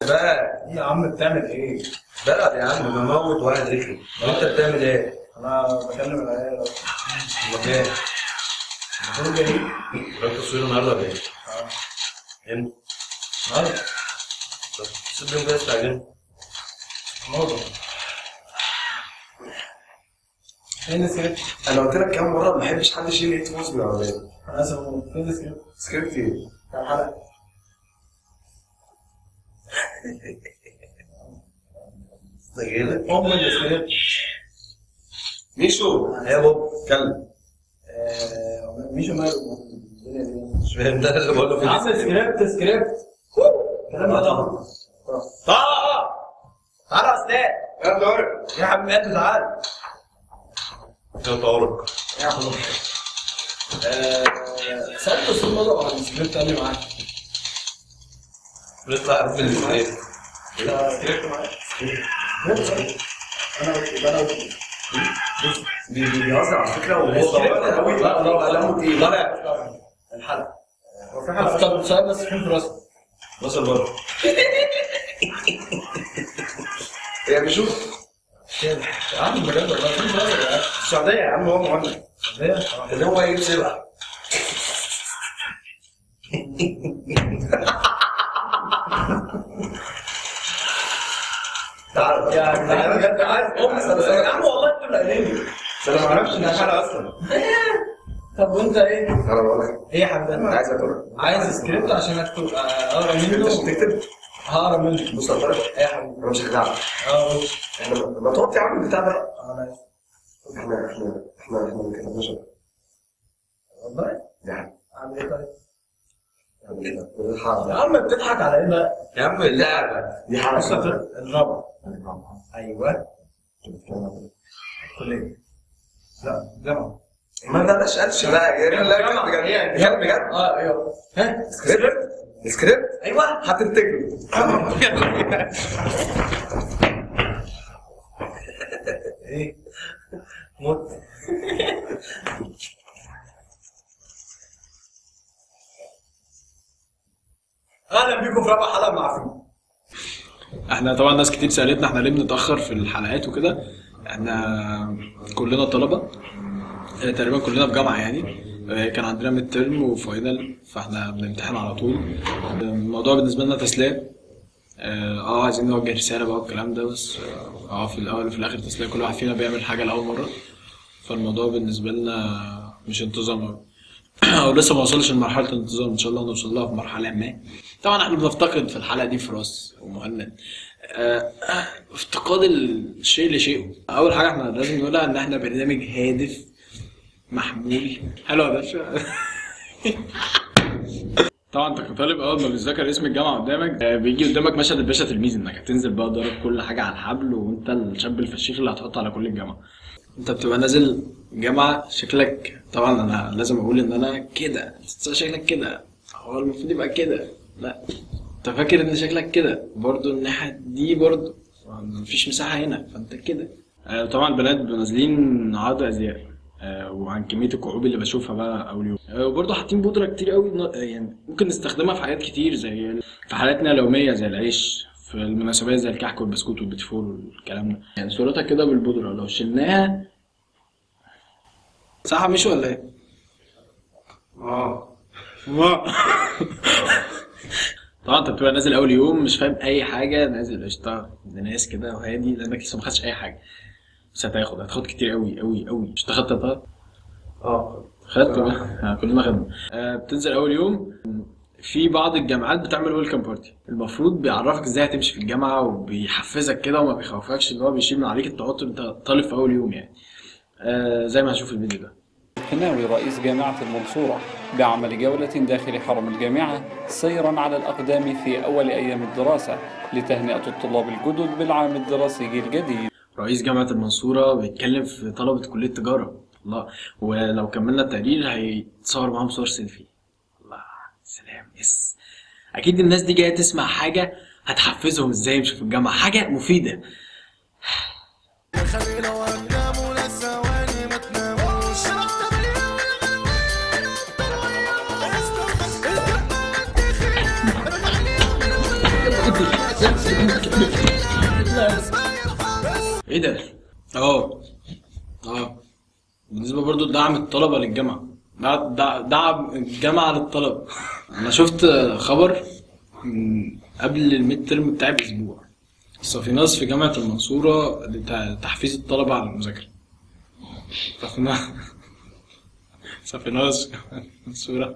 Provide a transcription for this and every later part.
بقى يا عم بتعمل ايه؟ بلد يا عم بموت واحد رخي وانت بتعمل ايه؟ انا بكلم العيال أهو. امال ايه؟ دول جايين وراك تصوير النهارده ولا ايه؟ اه امتى؟ النهارده طب سيب لهم كده استعجل الموضوع فين السكريبت؟ انا قلت لك كام مره ما بحبش حد يشيل ايد فوز من العربيه انا اسف فين السكريبت؟ سكريبت ايه؟ بتاع الحلقه استعجل ام السكريبت ميشو يا بابا اتكلم آه، ميشو ماله الدنيا دي مش فاهم ده اللي بقول له يا عم فين سكريبت سكريبت كلام ده طبعا طه تعالى يا استاذ يا طارق يا حبيبي انت تعالى يا طارق يا حبيبي سألت أستاذ مدى عن السكريبت قال لي معاك بنطلع قبل الايه؟ سكريبت معاك انا قلت انا قلت بي- بي- بيهزر على فكره وهو السكريبت ضوابط قوي لا لا قلمه تقيل طالع الحلقه هو في حلقه طب سؤال بس فين في راسك؟ وصل بره يا ميشو يا عم بجد والله فين في راسك يا السعوديه يا عم هو مهند اخي؟ اللي هو يجيب سبعه تعال يا جدعان بجد عارف ام يا عم والله انتوا اللي قايلين لي انا ما اعرفش انها حلقه اصلا طب وانت ايه؟ انا بقول لك ايه يا حبيبي؟ انا عايز اقرا عايز سكريبت عشان اكتب آه، اقرا انت مش منه بتكتب هقرا منه بص يا طارق ايه يا حبيبي؟ انا مش هخدعك اه قول. احنا ما توطي يا عم البتاع ده انا آسف. احنا احنا احنا احنا ما كتبناش والله يعني اعمل ايه طيب؟ دي يا عم بتضحك على ايه بقى؟ يا عم اللعبه دي بص حلقه يا طارق، الرابع ايوه كليه لا جامعه ما بلاش قالش بقى يا لا جامعة. بجد بجد بجد اه ايوه ها سكريبت سكريبت ايوه هتنتجه ايه موت اهلا بيكم في رابع حلقه مع فيلم احنا طبعا ناس كتير سالتنا احنا ليه بنتاخر في الحلقات وكده احنا كلنا طلبه اه، تقريبا كلنا في جامعه يعني اه، كان عندنا ميد ترم وفاينل فاحنا بنمتحن على طول اه، الموضوع بالنسبه لنا تسليه اه اه، عايزين نوجه رساله بقى والكلام ده بس اه اه، في الاول وفي الاخر تسليه كل واحد فينا بيعمل حاجه لاول مره فالموضوع بالنسبه لنا مش انتظام أوي. او لسه ما وصلش لمرحله الانتظام ان شاء الله نوصل لها في مرحله ما طبعا احنا بنفتقد في الحلقه دي فراس ومهند آه، آه، افتقاد الشيء لشيء اول حاجه احنا لازم نقولها ان احنا برنامج هادف محمول حلو يا باشا طبعا انت كطالب اول ما بتذاكر اسم الجامعه قدامك آه، بيجي قدامك مشهد الباشا تلميذ انك هتنزل بقى ضارب كل حاجه على الحبل وانت الشاب الفشيخ اللي هتحط على كل الجامعه انت بتبقى نازل جامعه شكلك طبعا انا لازم اقول ان انا كده انت شكلك كده هو المفروض يبقى كده لا انت فاكر ان شكلك كده برضو الناحيه دي برضو مفيش مساحه هنا فانت كده آه، طبعا البنات بيبقوا نازلين عرض ازياء آه، وعن كميه الكعوب اللي بشوفها بقى اول يوم آه، وبرضه حاطين بودره كتير قوي ن- آه، يعني ممكن نستخدمها في حاجات كتير زي في حالاتنا اليوميه زي العيش في المناسبات زي الكحك والبسكوت والبيتفور والكلام ده يعني صورتها كده بالبودره لو شلناها صح مش ولا ايه؟ اه طبعا انت بتبقى نازل اول يوم مش فاهم اي حاجه نازل قشطه ناس كده وهادي لانك لسه ما خدتش اي حاجه بس هتاخد هتاخد كتير قوي قوي قوي مش أنت خدت طيب؟ اه خدت بقى آه، كلنا خدنا آه، بتنزل اول يوم في بعض الجامعات بتعمل ويلكم بارتي المفروض بيعرفك ازاي هتمشي في الجامعه وبيحفزك كده وما بيخوفكش اللي هو بيشيل من عليك التوتر انت طالب في اول يوم يعني آه، زي ما هنشوف الفيديو ده الحناوي رئيس جامعة المنصورة بعمل جولة داخل حرم الجامعة سيرا على الأقدام في أول أيام الدراسة لتهنئة الطلاب الجدد بالعام الدراسي الجديد رئيس جامعة المنصورة بيتكلم في طلبة كلية تجارة الله ولو كملنا التقرير هيتصور معاهم صور سيلفي الله سلام يس أكيد الناس دي جاية تسمع حاجة هتحفزهم ازاي يمشوا في الجامعة حاجة مفيدة خلينا وننام ولا ثواني ما تناموش ايه ده؟ اه اه بالنسبه برضو لدعم الطلبه للجامعه دع- دع- دعم الجامعه للطلبه انا شفت خبر من قبل الميد ترم بتاعي باسبوع صافيناس في جامعه المنصوره لتحفيز الطلبه على المذاكره صافيناس صافيناس في جامعة المنصوره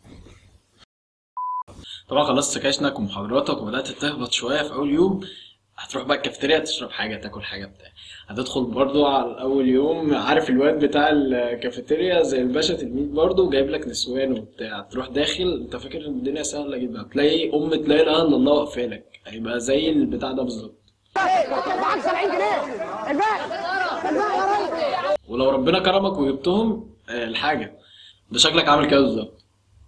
طبعا خلصت سكاشنك ومحاضراتك وبدات تهبط شويه في اول يوم هتروح بقى الكافيتيريا تشرب حاجه تاكل حاجه بتاع هتدخل برضو على اول يوم عارف الواد بتاع الكافيتيريا زي الباشا تلميذ برضو جايب لك نسوان وبتاع تروح داخل انت فاكر ان الدنيا سهله جدا تلاقي ام تلاقي لا اله الا الله واقفه لك هيبقى زي البتاع ده بالظبط معاك 70 جنيه الباقي الباقي يا ريس ولو ربنا كرمك وجبتهم آه، الحاجه ده شكلك عامل كده بالظبط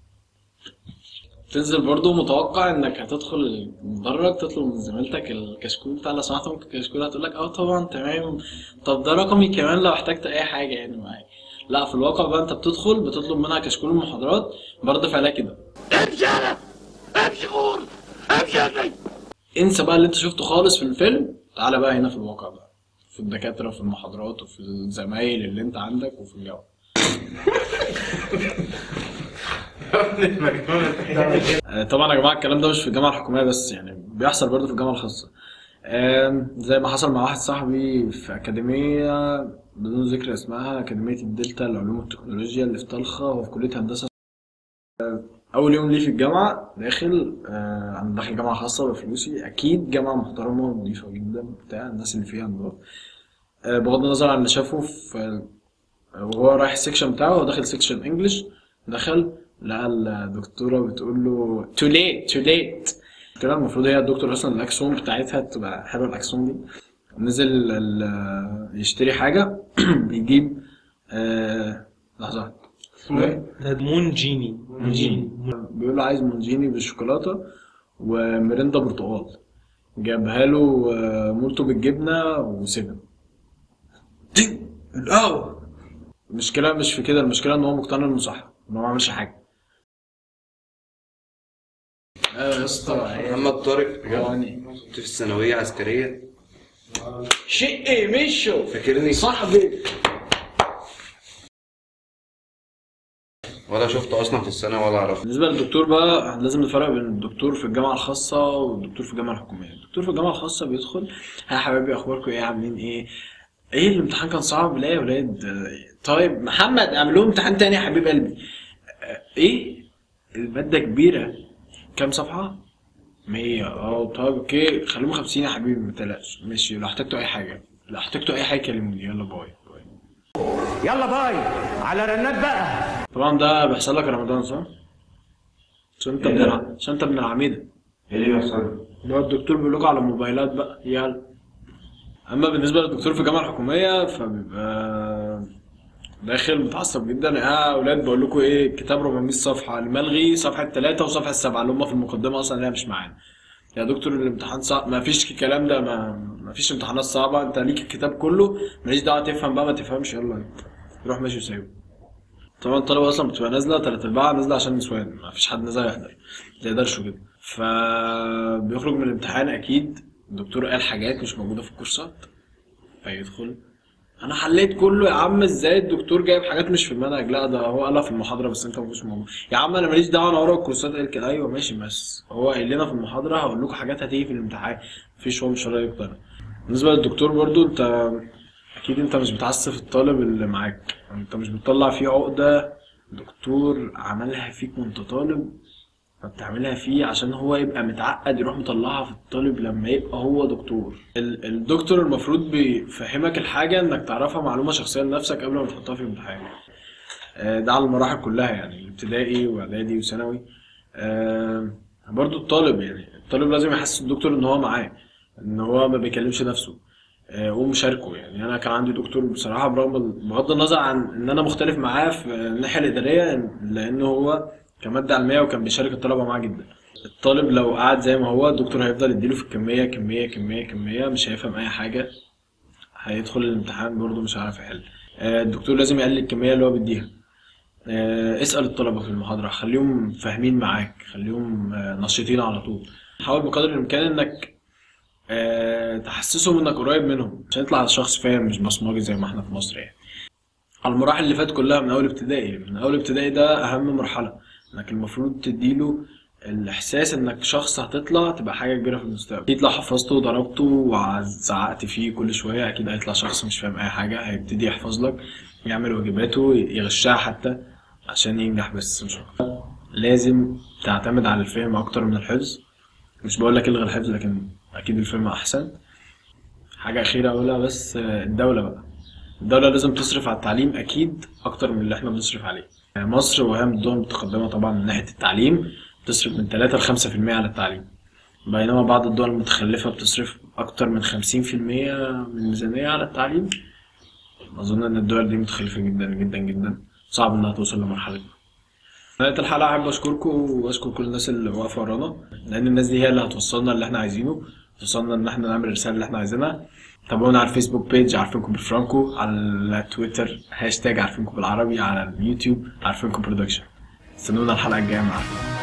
تنزل برضو متوقع انك هتدخل المدرج تطلب من زميلتك الكشكول بتاع لو سمحت ممكن الكشكول هتقول لك اه طبعا تمام طب ده رقمي كمان لو احتجت اي حاجه يعني معايا لا في الواقع بقى انت بتدخل بتطلب منها كشكول المحاضرات برد فعلها كده انسى بقى اللي انت شفته خالص في الفيلم تعالى بقى هنا في الواقع بقى في الدكاتره وفي المحاضرات وفي الزمايل اللي انت عندك وفي الجو آه، طبعا يا جماعه الكلام ده مش في الجامعه الحكوميه بس يعني بيحصل برضه في الجامعه الخاصه آم، زي ما حصل مع واحد صاحبي في اكاديميه بدون ذكر اسمها اكاديميه الدلتا للعلوم والتكنولوجيا اللي في طلخه هو في كليه هندسه آه، اول يوم ليه في الجامعه داخل آه، انا داخل جامعه خاصه بفلوسي اكيد جامعه محترمه ونظيفه جدا بتاع الناس اللي فيها نضاف آه، بغض النظر عن اللي شافه في وهو رايح السكشن بتاعه هو داخل سكشن انجلش دخل لقى الدكتوره بتقول له تو ليت تو ليت كده المفروض هي الدكتور اصلا الاكسون بتاعتها تبقى حلوه الاكسون دي نزل ال- يشتري حاجه بيجيب آه لحظه واحدة. اسمه ايه؟ ده مونجيني مونجيني بيقول له عايز مونجيني بالشوكولاته وميريندا برتقال جابها له آه، مولتو بالجبنه وسيفن دي القهوه المشكله مش في كده المشكله ان هو مقتنع انه صح ان هو ما عملش حاجه ايوه يا اسطى محمد طارق يعني كنت في الثانوية عسكرية شيء ايه مشو فاكرني صاحبي ولا شفته أصلا في السنة ولا أعرفه بالنسبه للدكتور بقى لازم نفرق بين الدكتور في الجامعه الخاصه والدكتور في الجامعه الحكوميه الدكتور في الجامعه الخاصه بيدخل ها يا حبايبي اخباركم ايه عاملين ايه ايه الامتحان كان صعب لا يا ولاد آه، طيب محمد اعمل لهم امتحان تاني يا حبيب قلبي آه، ايه الماده كبيره كام صفحه 100 اه طيب اوكي خليهم 50 يا حبيبي ما تقلقش ماشي لو احتجتوا اي حاجه لو احتجتوا اي حاجه كلموني يلا باي باي يلا باي على رنات بقى طبعا ده بيحصل لك رمضان صح؟ عشان انت ابن الع- عشان انت ابن العميده ايه اللي بيحصل؟ اللي هو الدكتور بيقول لكم على الموبايلات بقى يلا اما بالنسبه للدكتور في الجامعه الحكوميه فبيبقى داخل متعصب جدا يا اولاد بقول لكم ايه الكتاب 400 صفحه الملغي صفحه 3 وصفحه 7 اللي هم في المقدمه اصلا اللي هي مش معانا يا دكتور الامتحان صعب ما فيش الكلام ده ما, ما فيش امتحانات صعبه انت ليك الكتاب كله ماليش دعوه تفهم بقى ما تفهمش يلا انت روح ماشي وسايبه طبعا الطلبه اصلا بتبقى نازله تلات ارباعها نازله عشان نسوان ما فيش حد نازل يحضر زي درش وكده فبيخرج من الامتحان اكيد الدكتور قال حاجات مش موجوده في الكورسات فيدخل انا حليت كله يا عم ازاي الدكتور جايب حاجات مش في المنهج لا ده هو قالها في المحاضره بس انت مش موجود يا عم انا ماليش دعوه انا ورا الكورسات قال كده ايوه ماشي بس هو قايل لنا في المحاضره هقول لكم حاجات هتيجي في الامتحان مفيش هو مش راضي يقتنع بالنسبه للدكتور برضو انت اكيد انت مش بتعسف الطالب اللي معاك انت مش بتطلع فيه عقده دكتور عملها فيك وانت طالب فبتعملها فيه عشان هو يبقى متعقد يروح مطلعها في الطالب لما يبقى هو دكتور ال- الدكتور المفروض بيفهمك الحاجة انك تعرفها معلومة شخصية لنفسك قبل ما تحطها في الامتحان آه، ده على المراحل كلها يعني الابتدائي واعدادي وثانوي آه، برضو الطالب يعني الطالب لازم يحسس الدكتور ان هو معاه ان هو ما بيكلمش نفسه آه، ومشاركه يعني انا كان عندي دكتور بصراحه برغم بغض النظر عن ان انا مختلف معاه في الناحيه الاداريه لانه هو كماده علميه وكان بيشارك الطلبه معاه جدا الطالب لو قعد زي ما هو الدكتور هيفضل يديله في الكميه كميه كميه كميه مش هيفهم اي حاجه هيدخل الامتحان برضه مش هيعرف يحل آه، الدكتور لازم يقلل الكميه اللي هو بيديها آه، اسال الطلبه في المحاضره خليهم فاهمين معاك خليهم آه، نشيطين على طول حاول بقدر الامكان انك أه تحسسهم انك قريب منهم عشان يطلع شخص فاهم مش بصمجي زي ما احنا في مصر يعني على المراحل اللي فاتت كلها من اول ابتدائي من اول ابتدائي ده اهم مرحله انك المفروض تديله الاحساس انك شخص هتطلع تبقى حاجه كبيره في المستقبل اكيد لو حفظته وضربته وزعقت فيه كل شويه اكيد هيطلع شخص مش فاهم اي حاجه هيبتدي يحفظ لك يعمل واجباته يغشها حتى عشان ينجح بس مش أكتر. لازم تعتمد على الفهم اكتر من الحفظ مش بقول لك الغي الحفظ لكن اكيد الفهم احسن حاجه اخيره اقولها بس آه، الدوله بقى الدولة لازم تصرف على التعليم أكيد أكتر من اللي إحنا بنصرف عليه. مصر وهي من الدول المتقدمة طبعا من ناحية التعليم بتصرف من 3 ل 5% على التعليم. بينما بعض الدول المتخلفة بتصرف أكتر من 50% من الميزانية على التعليم. أظن إن الدول دي متخلفة جدا جدا جدا صعب إنها توصل لمرحلة دي. نهاية الحلقة أحب أشكركم وأشكر كل الناس اللي واقفة ورانا لأن الناس دي هي اللي هتوصلنا اللي إحنا عايزينه توصلنا إن إحنا نعمل الرسالة اللي إحنا عايزينها تابعونا على الفيسبوك بيج عارفينكم بالفرانكو على تويتر هاشتاج عارفينكم بالعربي على اليوتيوب عارفينكم برودكشن استنونا الحلقة الجاية معاكم